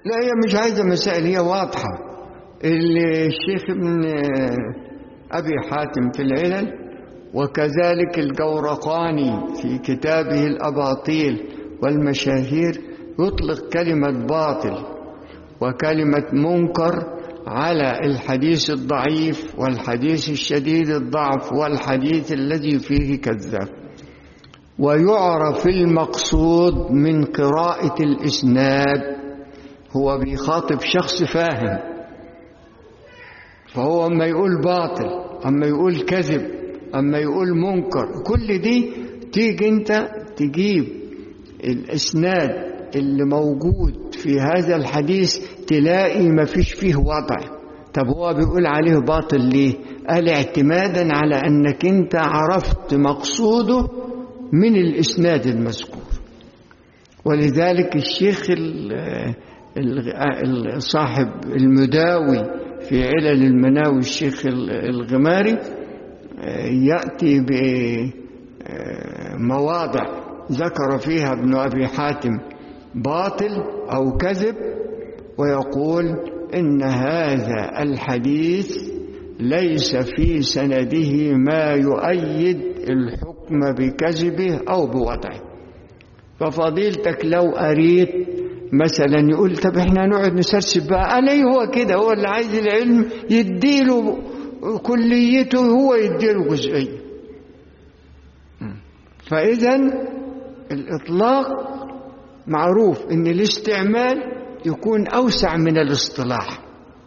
لا هي مش عايزة مسائل هي واضحة اللي الشيخ ابن أبي حاتم في العلل وكذلك الجورقاني في كتابه الأباطيل والمشاهير يطلق كلمة باطل وكلمة منكر على الحديث الضعيف والحديث الشديد الضعف والحديث الذي فيه كذاب ويعرف المقصود من قراءة الإسناد هو بيخاطب شخص فاهم فهو أما يقول باطل أما يقول كذب أما يقول منكر كل دي تيجي أنت تجيب الإسناد اللي موجود في هذا الحديث تلاقي ما فيش فيه وضع طب هو بيقول عليه باطل ليه قال اعتمادا على أنك أنت عرفت مقصوده من الإسناد المذكور ولذلك الشيخ صاحب المداوي في علل المناوي الشيخ الغماري يأتي بمواضع ذكر فيها ابن أبي حاتم باطل أو كذب ويقول إن هذا الحديث ليس في سنده ما يؤيد الحكم بكذبه أو بوضعه ففضيلتك لو أريد مثلا يقول طب احنا نقعد نسرسب بقى قال ايه هو كده هو اللي عايز العلم يديله كليته هو يديله جزئية فإذا الإطلاق معروف ان الاستعمال يكون أوسع من الاصطلاح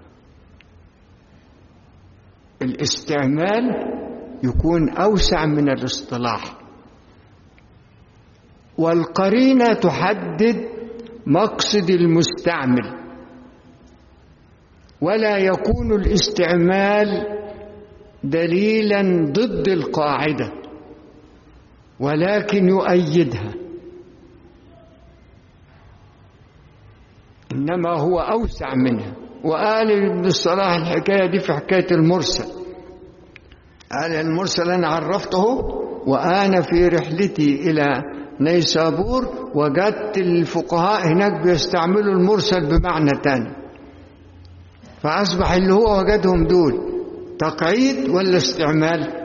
الاستعمال يكون أوسع من الاصطلاح والقرينة تحدد مقصد المستعمل ولا يكون الاستعمال دليلا ضد القاعدة ولكن يؤيدها إنما هو أوسع منها وقال ابن الصلاح الحكاية دي في حكاية المرسل قال المرسل أنا عرفته وأنا في رحلتي إلى نيسابور وجدت الفقهاء هناك بيستعملوا المرسل بمعنى تاني فأصبح اللي هو وجدهم دول تقعيد ولا استعمال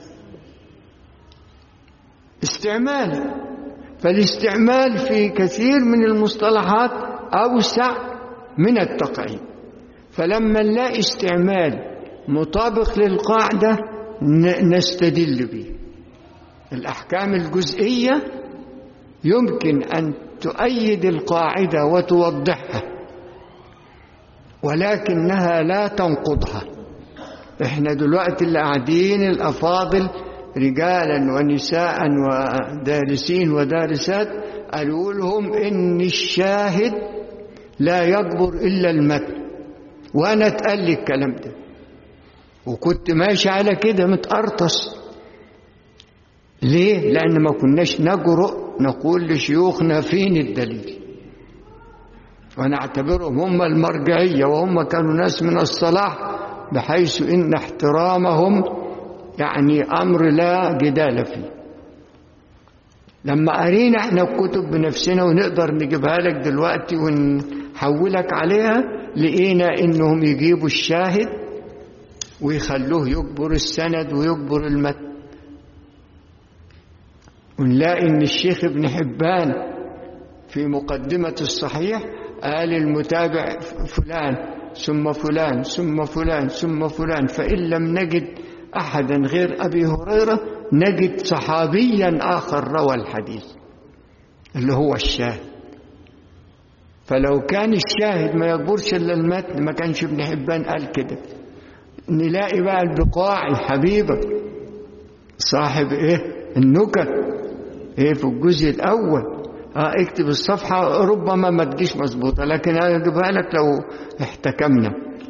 استعمال فالاستعمال في كثير من المصطلحات أوسع من التقعيد فلما نلاقي استعمال مطابق للقاعدة نستدل به الأحكام الجزئية يمكن أن تؤيد القاعدة وتوضحها ولكنها لا تنقضها احنا دلوقتي اللي قاعدين الأفاضل رجالا ونساء ودارسين ودارسات قالوا لهم إن الشاهد لا يكبر إلا المتن وأنا اتقال لي الكلام ده وكنت ماشي على كده متقرطس ليه؟ لأن ما كناش نجرؤ نقول لشيوخنا فين الدليل ونعتبرهم هم المرجعية وهم كانوا ناس من الصلاح بحيث إن احترامهم يعني أمر لا جدال فيه لما قرينا احنا الكتب بنفسنا ونقدر نجيبها لك دلوقتي ونحولك عليها لقينا انهم يجيبوا الشاهد ويخلوه يجبر السند ويجبر المتن ونلاقي ان الشيخ ابن حبان في مقدمة الصحيح قال المتابع فلان ثم فلان ثم فلان ثم فلان فإن لم نجد أحدا غير أبي هريرة نجد صحابيا آخر روى الحديث اللي هو الشاهد فلو كان الشاهد ما يكبرش إلا المتن ما كانش ابن حبان قال كده نلاقي بقى البقاعي حبيبك صاحب ايه النكت ايه في الجزء الاول اه اكتب الصفحة ربما ما تجيش مظبوطة لكن انا اجيبها لك لو احتكمنا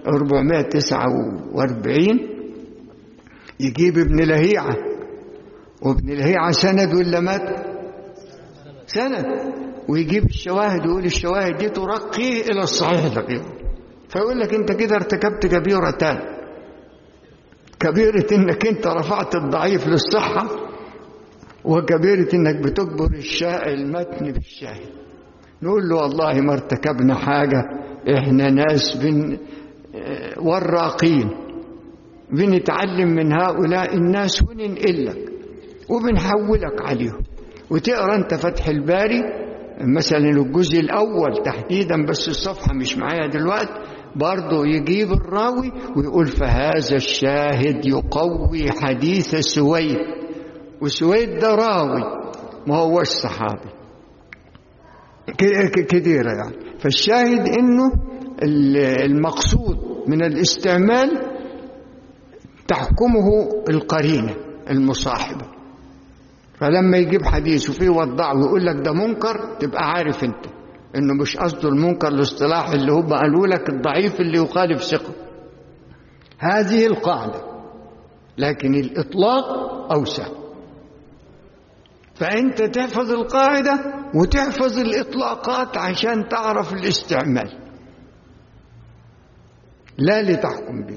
449 يجيب ابن لهيعة وابن لهيعة سند ولا مات سند ويجيب الشواهد ويقول الشواهد دي ترقي الى الصحيح الغير فيقول لك انت كده ارتكبت كبيرتان كبيرة انك انت رفعت الضعيف للصحة وكبيرة انك بتجبر الشاء المتن بالشاهد نقول له والله ما ارتكبنا حاجة إحنا ناس بن وراقين بنتعلم من هؤلاء الناس وننقلك وبنحولك عليهم وتقرا انت فتح الباري مثلا الجزء الاول تحديدا بس الصفحه مش معايا دلوقتي برضه يجيب الراوي ويقول فهذا الشاهد يقوي حديث سويد وسويد ده راوي ما هو الصحابي كثيرة يعني فالشاهد انه المقصود من الاستعمال تحكمه القرينة المصاحبة فلما يجيب حديث وفيه وضعه ويقول لك ده منكر تبقى عارف انت انه مش قصده المنكر الاصطلاحي اللي هم قالوا لك الضعيف اللي يخالف ثقه هذه القاعده لكن الاطلاق اوسع فانت تحفظ القاعده وتحفظ الاطلاقات عشان تعرف الاستعمال لا لتحكم به